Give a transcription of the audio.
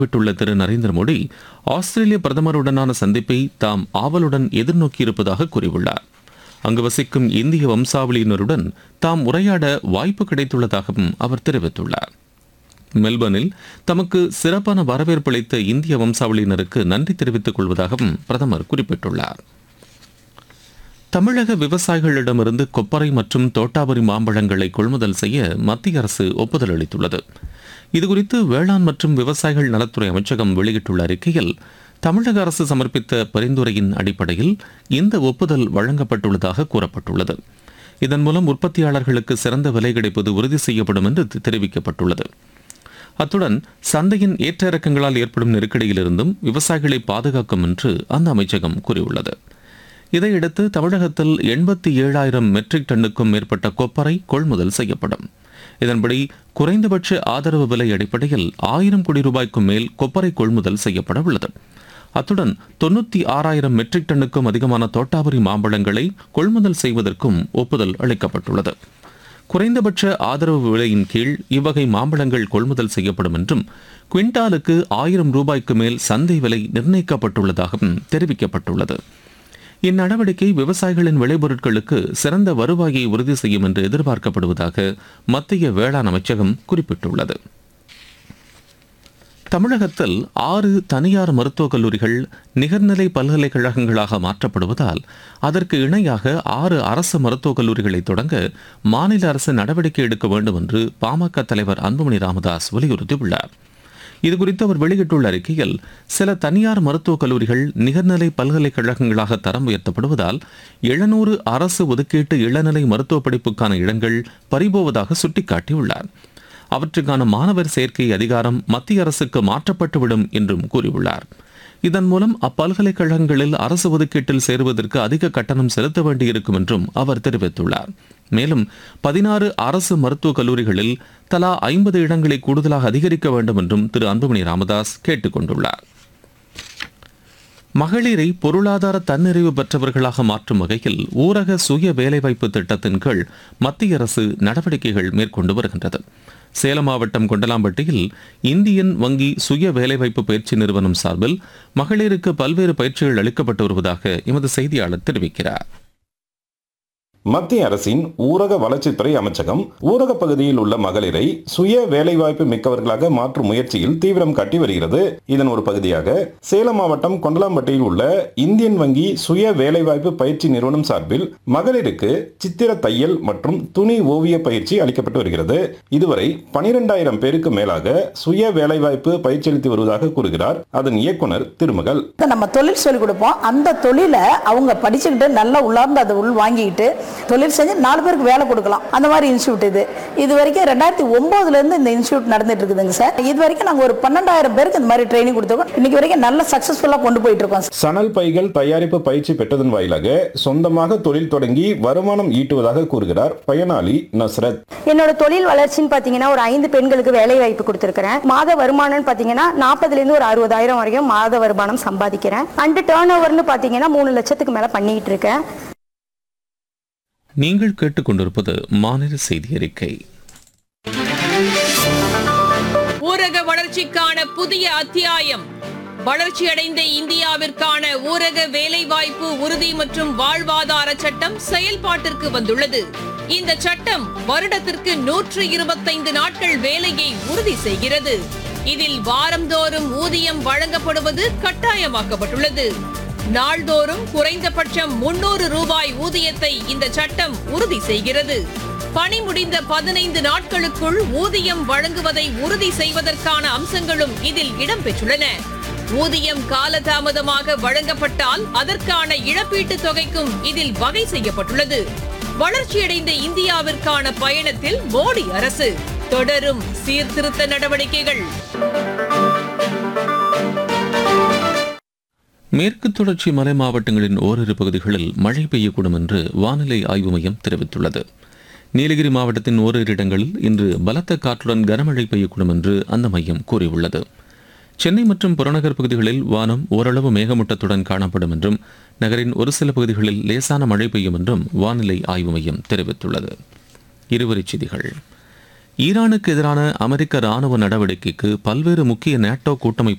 விட்டுள்ள திரு நரேந்திர மோடி ஆஸ்திரேலிய பிரதமருடனான சந்திப்பை தாம் ஆவலுடன் எதிர்நோக்கியிருப்பதாக கூறியுள்ளார் அங்கு வசிக்கும் இந்திய வம்சாவளியினருடன் தாம் உரையாட வாய்ப்பு கிடைத்துள்ளதாகவும் அவர் தெரிவித்துள்ளார் மெல்பர்னில் தமக்கு சிறப்பான வரவேற்பு அளித்த இந்திய வம்சாவளியினருக்கு நன்றி தெரிவித்துக் கொள்வதாகவும் பிரதமர் குறிப்பிட்டுள்ளார் தமிழக விவசாயிகளிடமிருந்து கொப்பரை மற்றும் தோட்டாபுரி மாம்பழங்களை கொள்முதல் செய்ய மத்திய அரசு ஒப்புதல் அளித்துள்ளது இதுகுறித்து வேளாண் மற்றும் விவசாயிகள் நலத்துறை அமைச்சகம் வெளியிட்டுள்ள அறிக்கையில் தமிழக அரசு சமர்ப்பித்த பரிந்துரையின் அடிப்படையில் இந்த ஒப்புதல் வழங்கப்பட்டுள்ளதாக கூறப்பட்டுள்ளது இதன் மூலம் உற்பத்தியாளர்களுக்கு சிறந்த விலை கிடைப்பது உறுதி செய்யப்படும் என்று தெ- தெரிவிக்கப்பட்டுள்ளது அத்துடன் சந்தையின் ஏற்ற இறக்கங்களால் ஏற்படும் நெருக்கடியிலிருந்தும் விவசாயிகளை பாதுகாக்கும் என்று அந்த அமைச்சகம் கூறியுள்ளது இதையடுத்து தமிழகத்தில் எண்பத்தி ஏழாயிரம் மெட்ரிக் டன்னுக்கும் மேற்பட்ட கொப்பரை கொள்முதல் செய்யப்படும் இதன்படி குறைந்தபட்ச ஆதரவு விலை அடிப்படையில் ஆயிரம் கோடி ரூபாய்க்கும் மேல் கொப்பரை கொள்முதல் செய்யப்பட உள்ளது அத்துடன் தொண்ணூற்றி ஆறாயிரம் மெட்ரிக் டன்னுக்கும் அதிகமான தோட்டாபுரி மாம்பழங்களை கொள்முதல் செய்வதற்கும் ஒப்புதல் அளிக்கப்பட்டுள்ளது குறைந்தபட்ச ஆதரவு விலையின் கீழ் இவ்வகை மாம்பழங்கள் கொள்முதல் செய்யப்படும் என்றும் குவிண்டாலுக்கு ஆயிரம் ரூபாய்க்கு மேல் சந்தை விலை நிர்ணயிக்கப்பட்டுள்ளதாகவும் தெரிவிக்கப்பட்டுள்ளது இந்நடவடிக்கை விவசாயிகளின் விளைபொருட்களுக்கு சிறந்த வருவாயை உறுதி செய்யும் என்று எதிர்பார்க்கப்படுவதாக மத்திய வேளாண் அமைச்சகம் குறிப்பிட்டுள்ளது தமிழகத்தில் ஆறு தனியார் மருத்துவக் கல்லூரிகள் நிகர்நிலை பல்கலைக்கழகங்களாக மாற்றப்படுவதால் அதற்கு இணையாக ஆறு அரசு மருத்துவக் கல்லூரிகளை தொடங்க மாநில அரசு நடவடிக்கை எடுக்க வேண்டும் என்று பாமக தலைவர் அன்புமணி ராமதாஸ் வலியுறுத்தியுள்ளார் இதுகுறித்து அவர் வெளியிட்டுள்ள அறிக்கையில் சில தனியார் மருத்துவக் கல்லூரிகள் நிகர்நிலை பல்கலைக்கழகங்களாக தரம் உயர்த்தப்படுவதால் எழுநூறு அரசு ஒதுக்கீட்டு இளநிலை மருத்துவ படிப்புக்கான இடங்கள் பறிபோவதாக சுட்டிக்காட்டியுள்ளார் அவற்றுக்கான மாணவர் சேர்க்கை அதிகாரம் மத்திய அரசுக்கு மாற்றப்பட்டுவிடும் என்றும் கூறியுள்ளார் இதன் மூலம் அப்பல்கலைக்கழகங்களில் அரசு ஒதுக்கீட்டில் சேருவதற்கு அதிக கட்டணம் செலுத்த வேண்டியிருக்கும் என்றும் அவர் தெரிவித்துள்ளார் மேலும் பதினாறு அரசு மருத்துவக் கல்லூரிகளில் தலா ஐம்பது இடங்களை கூடுதலாக அதிகரிக்க வேண்டும் என்றும் திரு அன்புமணி ராமதாஸ் கேட்டுக் கொண்டுள்ளார் மகளிரை பொருளாதார தன்னிறைவு பெற்றவர்களாக மாற்றும் வகையில் ஊரக சுய வேலைவாய்ப்பு திட்டத்தின் கீழ் மத்திய அரசு நடவடிக்கைகள் மேற்கொண்டு வருகின்றது சேலம் மாவட்டம் கொண்டலாம்பட்டியில் இந்தியன் வங்கி சுய வேலைவாய்ப்பு பயிற்சி நிறுவனம் சார்பில் மகளிருக்கு பல்வேறு பயிற்சிகள் அளிக்கப்பட்டு வருவதாக எமது செய்தியாளர் தெரிவிக்கிறார் மத்திய அரசின் ஊரக வளர்ச்சித்துறை அமைச்சகம் ஊரக பகுதியில் உள்ள மகளிரை சுய வேலைவாய்ப்பு மிக்கவர்களாக மாற்றும் முயற்சியில் தீவிரம் காட்டி வருகிறது இதன் ஒரு பகுதியாக சேலம் மாவட்டம் கொண்டலாம்பட்டியில் உள்ள இந்தியன் வங்கி சுய வேலைவாய்ப்பு பயிற்சி நிறுவனம் சார்பில் மகளிருக்கு சித்திர தையல் மற்றும் துணி ஓவிய பயிற்சி அளிக்கப்பட்டு வருகிறது இதுவரை பனிரெண்டாயிரம் பேருக்கு மேலாக சுய வேலைவாய்ப்பு பயிற்சி அளித்து வருவதாக கூறுகிறார் அதன் இயக்குனர் திருமகள் நம்ம தொழில் சொல்லிக் கொடுப்போம் அந்த தொழிலை அவங்க படிச்சுக்கிட்டு நல்லா உள்ளார்ந்து அதை உள் வாங்கிக்கிட்டு தொழில் செஞ்சு நாலு பேருக்கு வேலை கொடுக்கலாம் அந்த மாதிரி இன்ஸ்டியூட் இது இது வரைக்கும் ரெண்டாயிரத்தி ஒன்பதுல இருந்து இந்த இன்ஸ்டியூட் நடந்துட்டு இருக்குதுங்க சார் இது வரைக்கும் நாங்கள் ஒரு பன்னெண்டாயிரம் பேருக்கு இந்த மாதிரி ட்ரைனிங் கொடுத்துருக்கோம் இன்னைக்கு வரைக்கும் நல்ல சக்சஸ்ஃபுல்லாக கொண்டு போயிட்டு இருக்கோம் சார் சணல் பைகள் தயாரிப்பு பயிற்சி பெற்றதன் வாயிலாக சொந்தமாக தொழில் தொடங்கி வருமானம் ஈட்டுவதாக கூறுகிறார் பயனாளி நஸ்ரத் என்னோட தொழில் வளர்ச்சின்னு பாத்தீங்கன்னா ஒரு ஐந்து பெண்களுக்கு வேலை வாய்ப்பு கொடுத்துருக்கிறேன் மாத வருமானம்னு பாத்தீங்கன்னா நாற்பதுல இருந்து ஒரு அறுபதாயிரம் வரைக்கும் மாத வருமானம் சம்பாதிக்கிறேன் அண்டு டேர்ன் ஓவர்னு பாத்தீங்கன்னா மூணு லட்சத்துக்கு மேல பண்ணிட்டு இருக்கேன் நீங்கள் கேட்டுக்கொண்டிருப்பது மாநில செய்தி அறிக்கை ஊரக வளர்ச்சிக்கான புதிய அத்தியாயம் வளர்ச்சியடைந்த இந்தியாவிற்கான ஊரக வேலைவாய்ப்பு உறுதி மற்றும் வாழ்வாதார சட்டம் செயல்பாட்டிற்கு வந்துள்ளது இந்த சட்டம் வருடத்திற்கு நூற்று இருபத்தைந்து நாட்கள் வேலையை உறுதி செய்கிறது இதில் வாரந்தோறும் ஊதியம் வழங்கப்படுவது கட்டாயமாக்கப்பட்டுள்ளது நாள்தோறும் குறைந்தபட்சம் முன்னூறு ரூபாய் ஊதியத்தை இந்த சட்டம் உறுதி செய்கிறது பணி முடிந்த பதினைந்து நாட்களுக்குள் ஊதியம் வழங்குவதை உறுதி செய்வதற்கான அம்சங்களும் இதில் இடம்பெற்றுள்ளன ஊதியம் காலதாமதமாக வழங்கப்பட்டால் அதற்கான இழப்பீட்டுத் தொகைக்கும் இதில் வகை செய்யப்பட்டுள்ளது வளர்ச்சியடைந்த இந்தியாவிற்கான பயணத்தில் மோடி அரசு தொடரும் சீர்திருத்த நடவடிக்கைகள் மேற்கு தொடர்ச்சி மலை மாவட்டங்களின் ஓரிரு பகுதிகளில் மழை பெய்யக்கூடும் என்று வானிலை ஆய்வு மையம் தெரிவித்துள்ளது நீலகிரி மாவட்டத்தின் ஓரிரு இடங்களில் இன்று பலத்த காற்றுடன் கனமழை பெய்யக்கூடும் என்று அந்த மையம் கூறியுள்ளது சென்னை மற்றும் புறநகர் பகுதிகளில் வானம் ஓரளவு மேகமூட்டத்துடன் காணப்படும் என்றும் நகரின் ஒரு சில பகுதிகளில் லேசான மழை பெய்யும் என்றும் வானிலை ஆய்வு மையம் தெரிவித்துள்ளது இருவரிச் செய்திகள் ஈரானுக்கு எதிரான அமெரிக்க ராணுவ நடவடிக்கைக்கு பல்வேறு முக்கிய நேட்டோ கூட்டமைப்பு